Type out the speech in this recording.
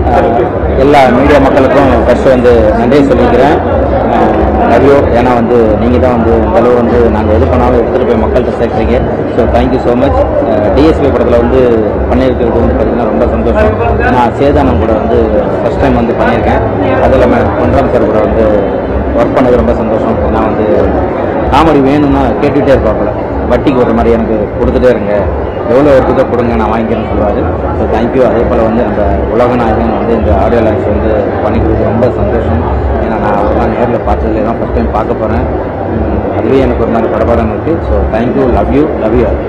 அஹ், எல்லா மீடியா மக்களுக்கும் ஃபர்ஸ்ட் வந்து நன்றி சொல்லிக்கிறேன் லவ்யூ ஏன்னா வந்து நீங்கள் தான் வந்து இந்த அளவு வந்து நாங்கள் எது பண்ணாலும் எடுத்துகிட்டு போய் மக்கள்கிட்ட சேர்க்குறீங்க so thank you so much DSP படத்தில் வந்து பண்ணியிருக்கிறது வந்து பார்த்தீங்கன்னா ரொம்ப சந்தோஷம் நான் சேதானம் கூட வந்து ஃபஸ்ட் டைம் வந்து பண்ணியிருக்கேன் அது இல்லாமல் பொன்ராம் சார் கூட வந்து ஒர்க் பண்ணது ரொம்ப சந்தோஷம் ஏன்னா வந்து காமெடி வேணும்னா கேட்டுகிட்டே இருப்பாப்புல வட்டிக்கு ஒரு மாதிரி எனக்கு கொடுத்துட்டே இருங்க எவ்வளோ இருக்குதோ கொடுங்க நான் வாங்கிக்கிறேன்னு சொல்லுவார் ஸோ தேங்க்யூ அதே போல் வந்து நம்ம உலகநாயகன் வந்து இந்த ஆடியோ லான்ச் வந்து பண்ணி கொடுத்து ரொம்ப சந்தோஷம் ஏன்னா நான் அவரெல்லாம் நேரில் பார்த்ததுல தான் ஃபஸ்ட் டைம் பார்க்க போகிறேன் அதுவே எனக்கு ஒரு மாதிரி படபடம் இருக்குது so thank you love you love you